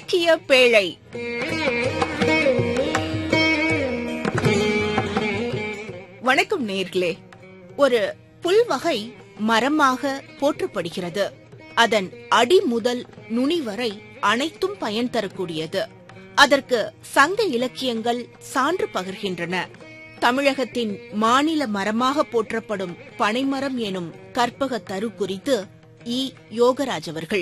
இலக்கிய பேழை வணக்கம் நேர்களே ஒரு புல் வகை மரமாக போற்றப்படுகிறது அதன் அடி முதல் நுனி வரை அனைத்தும் பயன் தரக்கூடியது அதற்கு சங்க இலக்கியங்கள் சான்று பகர்கின்றன தமிழகத்தின் மாநில மரமாக போற்றப்படும் பனைமரம் எனும் கற்பக தரு குறித்து இ யோகராஜ் அவர்கள்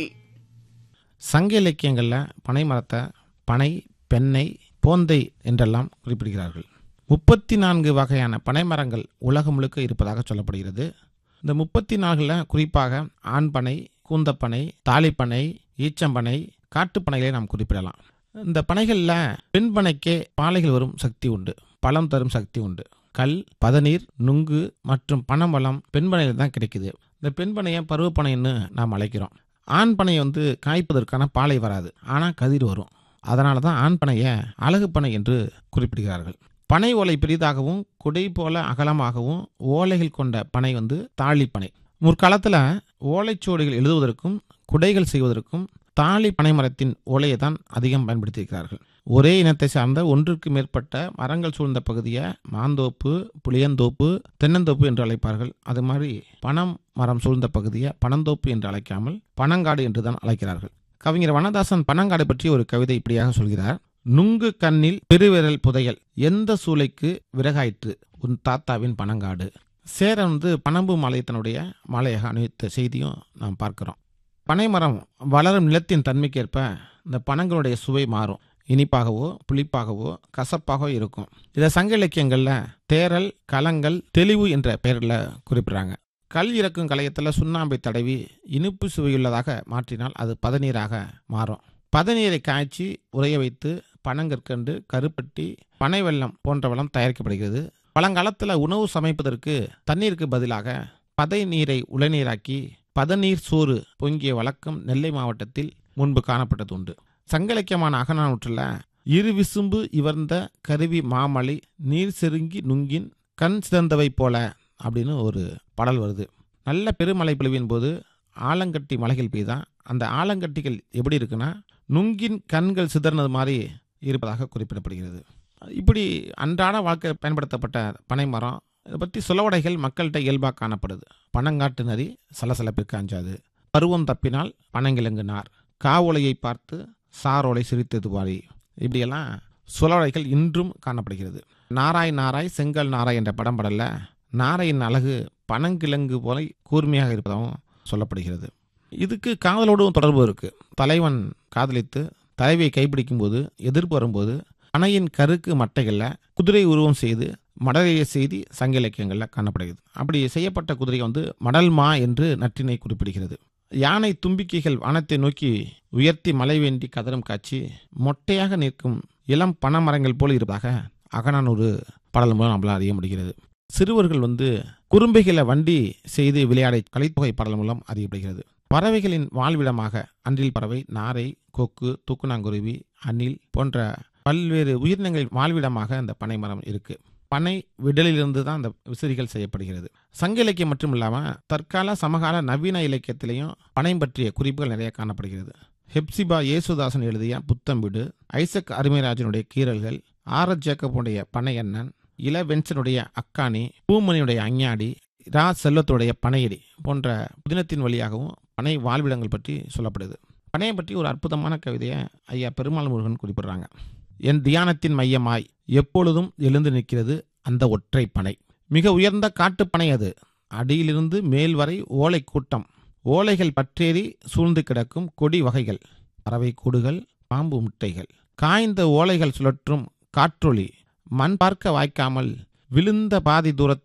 சங்க இலக்கியங்களில் பனை மரத்தை பனை பெண்ணை போந்தை என்றெல்லாம் குறிப்பிடுகிறார்கள் முப்பத்தி நான்கு வகையான பனை மரங்கள் உலகம் முழுக்க இருப்பதாக சொல்லப்படுகிறது இந்த முப்பத்தி நான்கில் குறிப்பாக ஆண்பனை கூந்தப்பனை தாலிப்பனை ஈச்சம்பனை காட்டுப்பனைகளை நாம் குறிப்பிடலாம் இந்த பனைகளில் பெண் பனைக்கே பாலைகள் வரும் சக்தி உண்டு பழம் தரும் சக்தி உண்டு கல் பதநீர் நுங்கு மற்றும் பனம்பழம் பெண்பனையில் தான் கிடைக்குது இந்த பெண்பனையை பருவப்பனைன்னு நாம் அழைக்கிறோம் ஆண் பனை வந்து காய்ப்பதற்கான பாலை வராது ஆனால் கதிர் வரும் அதனால தான் ஆண் பனையை அழகு பனை என்று குறிப்பிடுகிறார்கள் பனை ஓலை பெரிதாகவும் குடை போல அகலமாகவும் ஓலைகள் கொண்ட பனை வந்து தாழிப்பனை முற்காலத்தில் ஓலைச்சுவடிகள் எழுதுவதற்கும் குடைகள் செய்வதற்கும் தாலி பனை மரத்தின் ஓலையை தான் அதிகம் பயன்படுத்தியிருக்கிறார்கள் ஒரே இனத்தை சார்ந்த ஒன்றுக்கு மேற்பட்ட மரங்கள் சூழ்ந்த பகுதியை மாந்தோப்பு புளியந்தோப்பு தென்னந்தோப்பு என்று அழைப்பார்கள் அது மாதிரி பனம் மரம் சூழ்ந்த பகுதியை பனந்தோப்பு என்று அழைக்காமல் பனங்காடு என்று தான் அழைக்கிறார்கள் கவிஞர் வனதாசன் பனங்காடு பற்றி ஒரு கவிதை இப்படியாக சொல்கிறார் நுங்கு கண்ணில் பெருவிரல் புதையல் எந்த சூளைக்கு விறகாயிற்று உன் தாத்தாவின் பனங்காடு சேரன் வந்து பனம்பு மாலை தன்னுடைய மாலையாக அணிவித்த செய்தியும் நாம் பார்க்கிறோம் பனைமரம் வளரும் நிலத்தின் தன்மைக்கேற்ப இந்த பனங்களுடைய சுவை மாறும் இனிப்பாகவோ புளிப்பாகவோ கசப்பாகவோ இருக்கும் இதை சங்க இலக்கியங்களில் தேரல் கலங்கள் தெளிவு என்ற பெயரில் குறிப்பிடுறாங்க கல் இறக்கும் கலையத்தில் சுண்ணாம்பை தடவி இனிப்பு சுவையுள்ளதாக மாற்றினால் அது பதநீராக மாறும் பதநீரை காய்ச்சி உறைய வைத்து பனங்கற்கண்டு கருப்பட்டி பனை வெல்லம் போன்ற வெள்ளம் தயாரிக்கப்படுகிறது பழங்காலத்தில் உணவு சமைப்பதற்கு தண்ணீருக்கு பதிலாக பதை நீரை உளநீராக்கி பதநீர் சோறு பொங்கிய வழக்கம் நெல்லை மாவட்டத்தில் முன்பு காணப்பட்டது உண்டு சங்கலக்கியமான அகநானூற்றில் இரு விசும்பு இவர்ந்த கருவி மாமலை நீர் செருங்கி நுங்கின் கண் சிறந்தவை போல அப்படின்னு ஒரு பாடல் வருது நல்ல பெருமழை பொழிவின் போது ஆலங்கட்டி மலைகள் பெய்தான் அந்த ஆலங்கட்டிகள் எப்படி இருக்குன்னா நுங்கின் கண்கள் சிதறினது மாதிரி இருப்பதாக குறிப்பிடப்படுகிறது இப்படி அன்றாட வாழ்க்கை பயன்படுத்தப்பட்ட பனை மரம் இதை பற்றி சொலவடைகள் மக்கள்கிட்ட இயல்பாக காணப்படுது பனங்காட்டு நரி சலசலப்பிற்கு அஞ்சாது பருவம் தப்பினால் பனங்கிழங்கு நார் காவோலையை பார்த்து சாரோலை சிரித்தது வாரி இப்படியெல்லாம் சொலவடைகள் இன்றும் காணப்படுகிறது நாராய் நாராய் செங்கல் நாராய் என்ற படம் படல நாரையின் அழகு பனங்கிழங்கு போல கூர்மையாக இருப்பதாகவும் சொல்லப்படுகிறது இதுக்கு காதலோடும் தொடர்பு இருக்கு தலைவன் காதலித்து தலைவியை கைப்பிடிக்கும் போது எதிர்ப்பு வரும்போது அணையின் கருக்கு மட்டைகளில் குதிரை உருவம் செய்து மடலைய செய்தி சங்க இலக்கியங்களில் காணப்படுகிறது அப்படி செய்யப்பட்ட குதிரை வந்து மடல்மா என்று நற்றினை குறிப்பிடுகிறது யானை தும்பிக்கைகள் வானத்தை நோக்கி உயர்த்தி மலை வேண்டி கதரும் காட்சி மொட்டையாக நிற்கும் இளம் பனைமரங்கள் போல் இருப்பதாக அகனானூறு பாடல் மூலம் நம்மளால் அறிய முடிகிறது சிறுவர்கள் வந்து குறும்பைகளை வண்டி செய்து விளையாட கலைத்தொகை பாடல் மூலம் அறியப்படுகிறது பறவைகளின் வாழ்விடமாக அன்றில் பறவை நாரை கொக்கு தூக்குநாங்குருவி அணில் போன்ற பல்வேறு உயிரினங்களின் வாழ்விடமாக அந்த பனை மரம் இருக்கு பனை விடலிலிருந்து தான் அந்த விசிறிகள் செய்யப்படுகிறது சங்க இலக்கியம் மட்டும் இல்லாமல் தற்கால சமகால நவீன இலக்கியத்திலையும் பனை பற்றிய குறிப்புகள் நிறைய காணப்படுகிறது ஹெப்சிபா இயேசுதாசன் எழுதிய புத்தம்பிடு ஐசக் அருமைராஜனுடைய கீரல்கள் ஆர் எஸ் ஜேக்கப்புடைய பனை அண்ணன் இள வென்சனுடைய அக்காணி பூமணியுடைய அஞ்ஞாடி ரா செல்வத்துடைய பனையடி போன்ற புதினத்தின் வழியாகவும் பனை வாழ்விடங்கள் பற்றி சொல்லப்படுது பனையை பற்றி ஒரு அற்புதமான கவிதையை ஐயா பெருமாள் முருகன் குறிப்பிடுறாங்க என் தியானத்தின் மையமாய் எப்பொழுதும் எழுந்து நிற்கிறது அந்த ஒற்றை பனை மிக உயர்ந்த காட்டுப்பனை அது அடியிலிருந்து மேல் வரை ஓலை கூட்டம் ஓலைகள் பற்றேறி சூழ்ந்து கிடக்கும் கொடி வகைகள் பறவை கூடுகள் பாம்பு முட்டைகள் காய்ந்த ஓலைகள் சுழற்றும் காற்றொளி மண் பார்க்க வாய்க்காமல் விழுந்த பாதி தூரத்